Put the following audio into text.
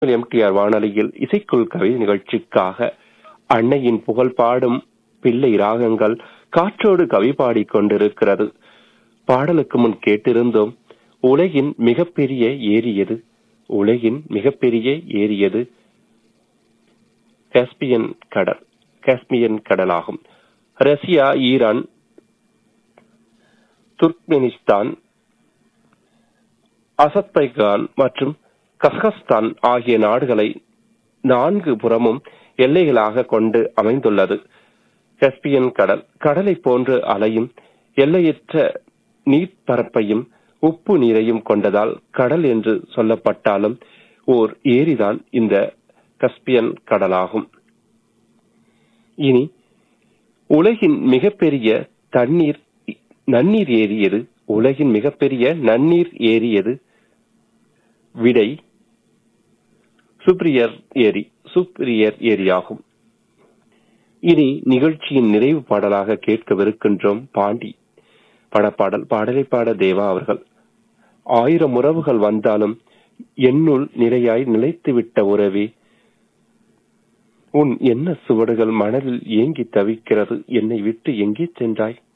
MTR வானொலியில் இசைக்குள் கவி நிகழ்ச்சிக்காக அன்னையின் புகழ் பாடும் பிள்ளை ராகங்கள் காற்றோடு கவி பாடிக் கொண்டிருக்கிறது பாடலுக்கு முன் கேட்டிருந்தோம் உலகின் மிகப்பெரிய ஏரி எது உலகின் மிகப்பெரிய ஏரி எது காஸ்பியன் கடல் காஸ்பியன் கடலாகும் ரஷ்யா ஈரான் துர்க்மெனிஸ்தான் அசர்பைகான் மற்றும் கசகஸ்தான் ஆகிய நாடுகளை நான்கு புறமும் எல்லைகளாக கொண்டு அமைந்துள்ளது கஸ்பியன் கடல் கடலை போன்று அலையும் எல்லையற்ற நீர்ப்பரப்பையும் உப்பு நீரையும் கொண்டதால் கடல் என்று சொல்லப்பட்டாலும் ஓர் ஏரிதான் இந்த கஸ்பியன் கடலாகும் இனி உலகின் மிகப்பெரிய தண்ணீர் நன்னீர் ஏரி எது உலகின் மிகப்பெரிய நன்னீர் ஏரி எது விடை சுப்ரியர் ஏரி சுப்ரியர் ஏரியாகும் இனி நிகழ்ச்சியின் நிறைவு பாடலாக கேட்கவிருக்கின்றோம் பாண்டி படப்பாடல் பாடலை பாட தேவா அவர்கள் ஆயிரம் உறவுகள் வந்தாலும் என்னுள் நிறையாய் நிலைத்துவிட்ட உறவே உன் என்ன சுவடுகள் மனதில் ஏங்கி தவிக்கிறது என்னை விட்டு எங்கே சென்றாய்